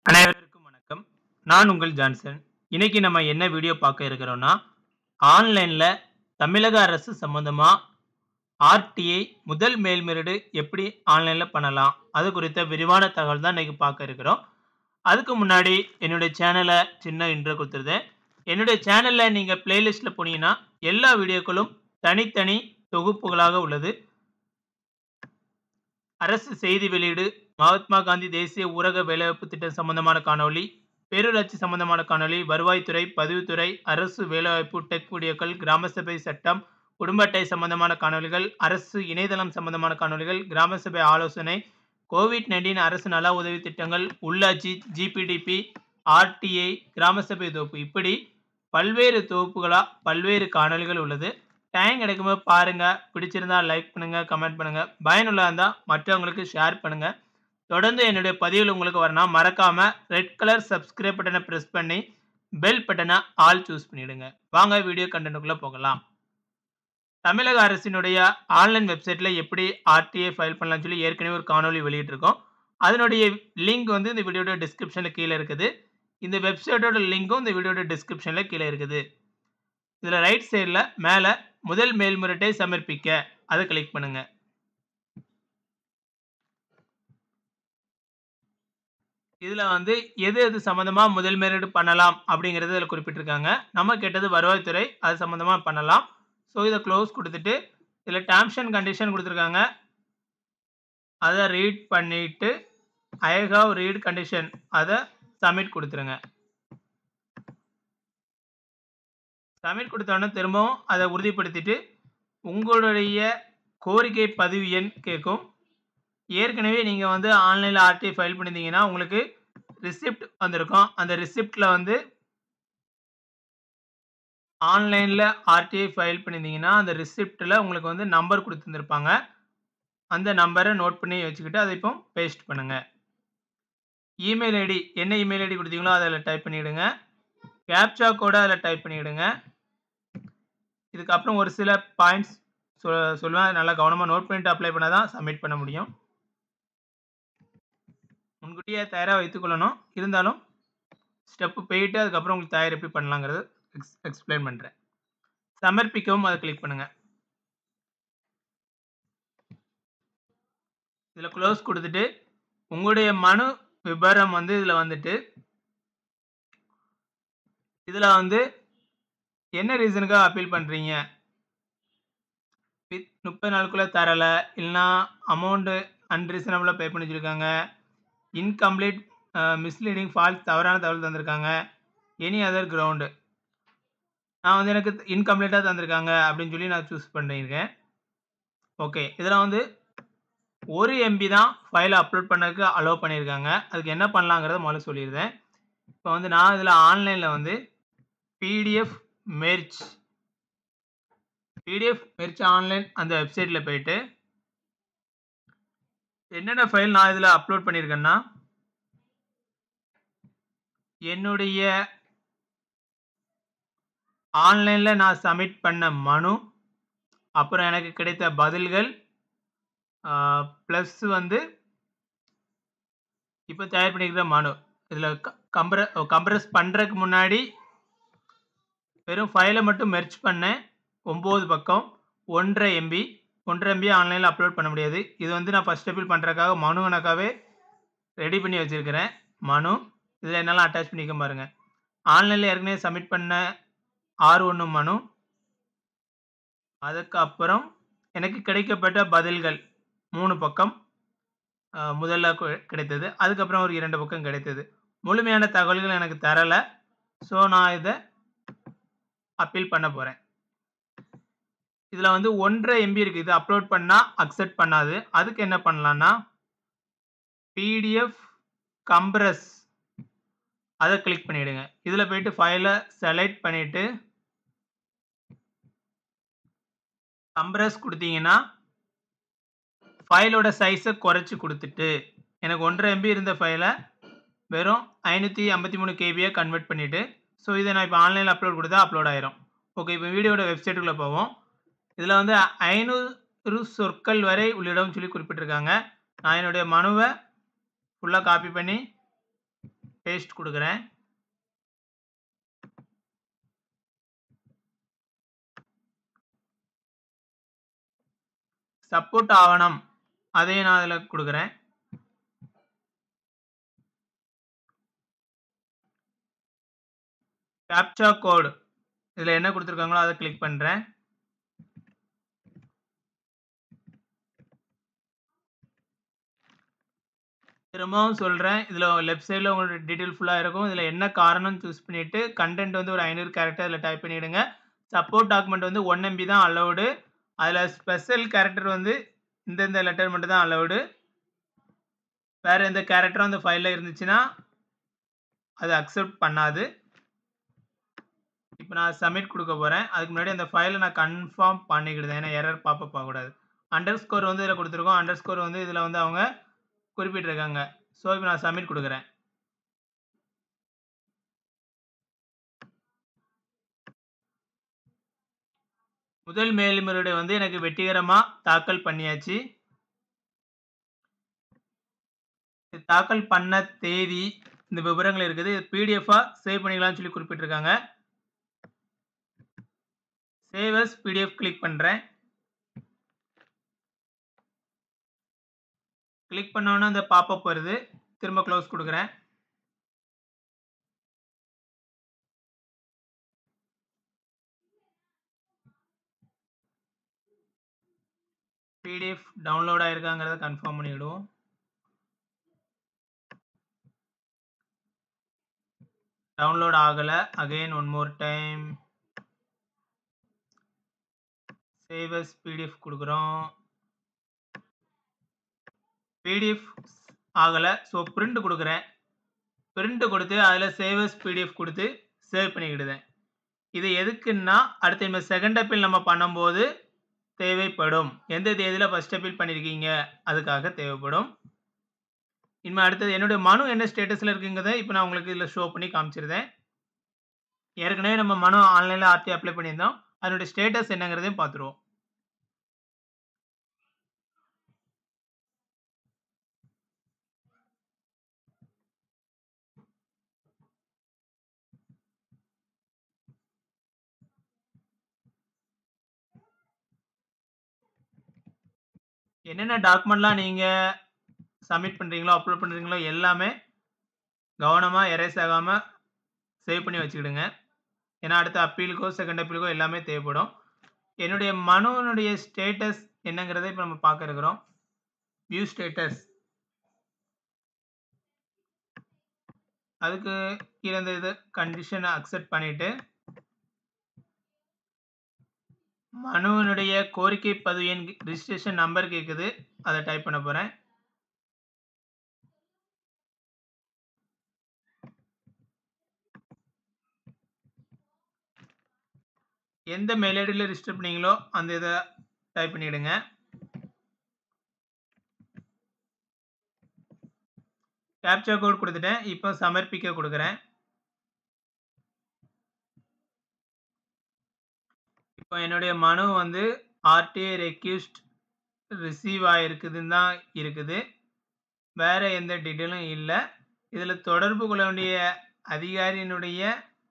அனைவருக்கும் வணக்கம். நான் உங்கள் ஜான்சன். இன்னைக்கு நம்ம என்ன வீடியோ பார்க்க இருக்கிறோம்னா, ஆன்லைன்ல தமிழக அரசு சம்பந்தமா ஆர்டிஐ முதல் மேல்முறையீடு எப்படி ஆன்லைன்ல பண்ணலாம்? அது குறித்த விரிவான தகவல் தான் இன்னைக்கு பார்க்க இருக்கிறோம். அதுக்கு முன்னாடி என்னுடைய சேனல சின்ன இன்ட்ரோ குடுத்துருந்தேன். என்னுடைய சேனல்ல நீங்க பிளேலிஸ்ட்ல போனீங்கன்னா, எல்லா வீடியோக்களும் தனித்தனி தொகுப்புகளாக உள்ளது. அரசு செய்தி வெளியீடு, மகாத்மா காந்தி தேசிய ஊரக வேலைவாய்ப்பு திட்டம் சம்பந்தமான காணொளி, பேரூராட்சி சம்பந்தமான காணொளி, வருவாய்த்துறை, பதிவுத்துறை, அரசு வேலைவாய்ப்பு, டெக் வீடியோக்கள், கிராம சபை சட்டம், குடும்ப அட்டை சம்பந்தமான காணொளிகள், அரசு இணையதளம் சம்பந்தமான காணொளிகள், கிராம சபை ஆலோசனை, கோவிட்-19 அரசு நல உதவி திட்டங்கள், உள்ளாட்சி, ஜிபிடிபி, ஆர்டிஐ, கிராம சபை தொகுப்பு இப்படி பல்வேறு தொகுப்புகளா பல்வேறு காணொளிகள் உள்ளது. டைம் கிடைக்கும்போது பாருங்க. பிடிச்சிருந்தா லைக் பண்ணுங்க, கமெண்ட் பண்ணுங்க. பயனுள்ளதா இருந்தா மற்றவங்களுக்கு ஷேர் பண்ணுங்க. தொடர்ந்து என்னுடைய பதிவுகள் உங்களுக்கு வரணும்னா மறக்காம ரெட் கலர் சப்ஸ்கிரைப் பட்டன பிரஸ் பண்ணி, பெல் பட்டன ஆல் சூஸ் பண்ணிடுங்க. வாங்க வீடியோ கன்டென்ட்க்குள்ள போகலாம். தமிழக அரசினுடைய ஆன்லைன் வெப்சைட்ல எப்படி ஆர்டிஐ ஃபைல் பண்ணலாம்னு சொல்லி ஏற்கனவே ஒரு காணொளி வெளியிட்டிருக்கோம். அதனுடைய லிங்க் வந்து இந்த வீடியோட டிஸ்கிரிப்ஷன்ல கீழ இருக்குது. இந்த வெப்சைட்டோட லிங்க்கும் இந்த வீடியோட டிஸ்கிரிப்ஷன்ல கீழ இருக்குது. இதுல ரைட் சைடுல மேல முதல் மேல்முறையீட்டை சமர்ப்பிக்க அத கிளிக் பண்ணுங்க. இதுல வந்து எது எது சம்பந்தமா முதல் மேல்முறையீடு பண்ணலாம் அப்படிங்கிறது இதுல குறிப்பிட்டிருக்காங்க. நம்ம கேட்டது வருவாய்த்துறை. அது சம்பந்தமா பண்ணலாம். ஸோ இத குளோஸ் குடுத்துட்டு, இதுல டெர்ம்ஸ் அண்ட் கண்டிஷன் குடுத்திருக்காங்க. அத ரீட் பண்ணிட்டு, ஐ ஹேவ் ரீட் கண்டிஷன் அத சப்மிட் குடுத்துருங்க. சப்மிட் குடுத்த உடனே திரும்பவும் அத உறுதிப்படுத்திட்டு, உங்களுடைய கோரிக்கை பதிவு எண் கேட்கும். ஏற்கனவே நீங்க வந்து ஆன்லைன்ல ஆர்டிஐ ஃபைல் பண்ணியிருந்தீங்கன்னா, உங்களுக்கு ரிசிப்ட் வந்திருக்கும். அந்த ரிசிப்ட்ல வந்து ஆன்லைன்ல ஆர்டிஐ ஃபைல் பண்ணியிருந்தீங்கன்னா, அந்த ரிசிப்ட்ல உங்களுக்கு வந்து நம்பர் குடுத்திருந்திருப்பாங்க. அந்த நம்பர நோட் பண்ணி வச்சுக்கிட்டு, அத இப்போ பேஸ்ட் பண்ணுங்க. இமெயில் ஐடி என்ன இமெயில் ஐடி குடுத்தீங்களோ அத அதுல டைப் பண்ணிடுங்க. கேப்சா கோட அதுல டைப் பண்ணிடுங்க. இதுக்கப்புறம் ஒரு சில பாயிண்ட்ஸ் சொ சொல்லுவேன். நல்லா கவனமா நோட் பண்ணிட்டு அப்ளை பண்ணா தான் சப்மிட் பண்ண முடியும். முன்கூட்டியே தயாரா வைத்துக் கொள்ளணும். இருந்தாலும் ஸ்டெப் போயிட்டு அதுக்கப்புறம் உங்களுக்கு தயார் எப்படி பண்ணலாங்கிறது எக்ஸ் எக்ஸ்பிளைன் பண்றேன். சமர்ப்பிக்கவும் அத கிளிக் பண்ணுங்க. இதுல குளோஸ் குடுத்துட்டு, உங்களுடைய மனு விபரம் வந்து இதுல வந்துட்டு இதுல வந்து என்ன ரீசனுக்காக அப்பீல் பண்றீங்க? வித் 30 நாளுக்குள்ள தரல, இல்லன்னா அமௌண்ட் அன்ரீசனபிளா பே பண்ணி வச்சிருக்காங்க. இன்கம்ப்ளீட் அ மிஸ்லீடிங் ஃபால்ஸ் தவறான தகவல் தந்திருக்காங்க. Any other ground. நான் வந்து எனக்கு இன்கம்ப்ளீட்டா தந்திருக்காங்க அப்படின்னு சொல்லி நான் சூஸ் பண்ணியிருக்கேன். ஓகே. இதுல வந்து 1 எம்பி தான் ஃபைல அப்லோட் பண்ணதுக்கு அலோவ் பண்ணியிருக்காங்க. அதுக்கு என்ன பண்ணலாங்கிறத முதல்ல சொல்லிருந்தேன். இப்போ வந்து நான் இதுல ஆன்லைன்ல வந்து PDF merge PDF merge online அந்த வெப்சைட்ல போயிட்டு என்னென்ன ஃபைல் நான் இதுல அப்லோட் பண்ணியிருக்கேன்னா என்னுடைய ஆன்லைன்ல நான் சப்மிட் பண்ண மனு, அப்புறம் எனக்கு கிடைத்த பதில்கள், ஆ பிளஸ் வந்து இப்ப தயார் பண்ணியிருக்கிற மனு. இதுல க கம்ப்ர கம்ப்ரஸ் பண்றதுக்கு முன்னாடி வெறும் ஃபைல மட்டும் மெர்ஜ் பண்ணேன். 9 பக்கம் 1 1/2 எம்பி. 1 1/2 எம்பி ஆன்லைன்ல அப்லோட் பண்ண முடியாது. இது வந்து நான் ஃபர்ஸ்ட் அப்பீல் பண்றதுக்காக மனு எனக்காவே ரெடி பண்ணி வச்சிருக்கிறேன். மனு. இதுல என்னெல்லாம் அட்டாச் பண்ணியிருக்கேன் பாருங்க. ஆன்லைன்ல ஏற்கனவே சப்மிட் பண்ண R1 மனு. அதுக்கப்புறம் எனக்கு கிடைக்கப்பட்ட பதில்கள் 3 பக்கம். அ முதல்ல கு கிடைத்தது. அதுக்கப்புறம் ஒரு 2 பக்கம் கிடைத்தது. முழுமையான தகவல்கள் எனக்கு தரல. ஸோ நான் இத அப்பீல் பண்ண போறேன். இதுல வந்து 1 1/2 எம்பி இருக்கு. இத அப்லோட் பண்ணா அக்செப்ட் பண்ணாது. அதுக்கு என்ன பண்ணலாம்னா, பிடிஎஃப் கம்ப்ரஸ் அத கிளிக் பண்ணிடுங்க. இதுல போயிட்டு ஃபைல செலக்ட் பண்ணிட்டு கம்ப்ரஸ் குடுத்தீங்கன்னா ஃபைலோட சைஸ குறைச்சு குடுத்துட்டு, எனக்கு 1 1/2 எம்பி இருந்த ஃபைல வெறும் 553 கேபியா கன்வெர்ட் பண்ணிட்டு, ஸோ இத நான் இப்ப ஆன்லைன்ல அப்லோட் குடுத்தா அப்லோட் ஆயிரும். ஓகே. இப்ப வீடியோட வெப்சைட்க்குள்ள போவோம். இதுல வந்து 500 சொற்கள் வரை உள்ளிடவும் சொல்லி குறிப்பிட்டிருக்காங்க. நான் என்னுடைய மனுவ ஃபுல்லா காப்பி பண்ணி பேஸ்ட் குடுக்குறேன். சப்போர்ட் ஆவணம். அதையும் நான் அதில குடுக்குறேன். Captcha code. இதில என்ன குடுத்திருக்காங்களோ அத கிளிக் பண்றேன். திரும்பவும் சொல்றேன். இதில லெஃப்ட் சைட்ல உங்களோட டீட்டெயில் ஃபுல்லா இருக்கும். இதில என்ன காரணம்னு சூஸ் பண்ணிட்டு, கன்டென்ட் வந்து ஒரு 500 கேரக்டர் அதில டைப் பண்ணிடுங்க. சப்போர்ட் டாக்குமெண்ட் வந்து 1 எம்பி தான் அலோவ்டு. அதில ஸ்பெஷல் கேரக்டர் வந்து இந்த இந்த லெட்டர் மட்டும் தான் அலோவ்டு. வேற எந்த கேரக்டரும் அந்த ஃபைல்ல இருந்துச்சுன்னா, அது அக்செப்ட் பண்ணாது. இப்ப நான் சப்மிட் குடுக்க போறேன். அதுக்கு முன்னாடி அந்த ஃபைல நான் கன்ஃபார்ம் பண்ணிக்கிடுதேன். ஏன்னா எரர் பாப்பப் ஆகக்கூடாது. அண்டர்ஸ்கோர் வந்து இதில குடுத்துருக்கோம். அண்டர்ஸ்கோர் வந்து இதில வந்து அவங்க குறிப்பிட்டிருக்காங்க. ஸோ, இப்ப நான் சப்மிட் குடுக்குறேன். முதல் மேல்முறையீடு வந்து எனக்கு வெற்றிகரமா தாக்கல் பண்ணியாச்சு. தாக்கல் பண்ண தேதி, இந்த விவரங்கள் இருக்குது. பிடிஎஃப்பா சேவ் பண்ணிக்கலாம்னு சொல்லி குறிப்பிட்டிருக்காங்க. சேவ் அஸ் பிடிஎஃப் கிளிக் பண்றேன். கிளிக் பண்ண உடனே அந்த பாப்பப் வருது. திரும்ப குளோஸ் குடுக்குறேன். பிடிஎஃப் டவுன்லோட் ஆயிருக்காங்கிறத கன்ஃபார்ம் பண்ணிக்கிடுவோம். டவுன்லோட் ஆகல. Again one more time. Save as PDF குடுக்குறோம். பிடிஎஃப் ஆகல. ஸோ, பிரிண்ட் குடுக்குறேன். பிரிண்ட் குடுத்து அதில சேவ் அஸ் பிடிஎஃப் குடுத்து சேவ் பண்ணிக்கிடுதேன். இது எதுக்குன்னா, அடுத்து நம்ம செகண்ட் அப்பீல் நம்ம பண்ணும்போது தேவைப்படும். எந்த தேதியில ஃபர்ஸ்ட் அப்பீல் பண்ணியிருக்கீங்க, அதுக்காக தேவைப்படும். இனிமே அடுத்தது என்னுடைய மனு என்ன ஸ்டேட்டஸ்ல இருக்குங்கிறத இப்ப நான் உங்களுக்கு இதில ஷோ பண்ணி காமிச்சிருதேன். ஏற்கனவே நம்ம மனு ஆன்லைன்ல ஆர்டி அப்ளை பண்ணியிருந்தோம். அதனுடைய ஸ்டேட்டஸ் என்னங்கிறதையும் பார்த்துருவோம். என்னென்ன டாக்குமெண்ட்லாம் நீங்க சப்மிட் பண்றீங்களோ, அப்லோட் பண்றீங்களோ எல்லாமே கவனமா எரேஸ் ஆகாம சேவ் பண்ணி வச்சுக்கிடுங்க. ஏன்னா அடுத்த அப்பீலுக்கோ, செகண்ட் அப்பீலுக்கோ எல்லாமே தேவைப்படும். என்னுடைய மனுவினுடைய ஸ்டேட்டஸ் என்னங்கிறத இப்ப நம்ம பார்க்க இருக்கிறோம். View status. அதுக்கு கீழ இந்த இது கண்டிஷன அக்செப்ட் பண்ணிட்டு மனுவினுடைய கோரிக்கை பதிவு எண் ரிஜிஸ்ட்ரேஷன் நம்பர் கேட்குது. அத டைப் பண்ண போறேன். எந்த மெயில் ஐடில ரிஜிஸ்டர் பண்ணீங்களோ, அந்த இத டைப் பண்ணிடுங்க. கேப்சா கோட் குடுத்துட்டேன். இப்ப சமர்ப்பிக்க குடுக்குறேன். இப்ப என்னுடைய மனு வந்து ஆர்டிஐ ரெக்வெஸ்ட் ரிசீவ் ஆயிருக்குதுன்னு தான் இருக்குது. வேற எந்த டீட்டெயிலும் இல்ல. இதில தொடர்பு கொள்ள வேண்டிய அதிகாரியினுடைய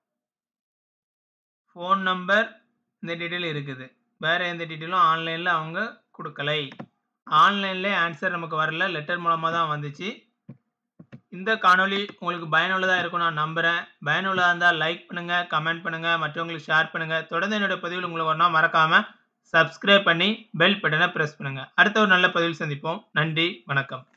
ஃபோன் நம்பர் இந்த டீட்டெயில் இருக்குது. வேற எந்த டீட்டெயிலும் ஆன்லைன்ல அவங்க குடுக்கலை. ஆன்லைன்லயே ஆன்ஸர் நமக்கு வரல. லெட்டர் மூலமா தான் வந்துச்சு. இந்த காணொளி உங்களுக்கு பயனுள்ளதா இருக்கும்னு நான் நம்புறேன். பயனுள்ளதா இருந்தா லைக் பண்ணுங்க, கமெண்ட் பண்ணுங்க, மற்றவங்களுக்கு ஷேர் பண்ணுங்க. தொடர்ந்து என்னுடைய பதிவுகள் உங்களுக்கு வரணும்னா மறக்காம சப்ஸ்கிரைப் பண்ணி பெல் பட்டன பிரஸ் பண்ணுங்க. அடுத்த ஒரு நல்ல பதிவில் சந்திப்போம். நன்றி, வணக்கம்.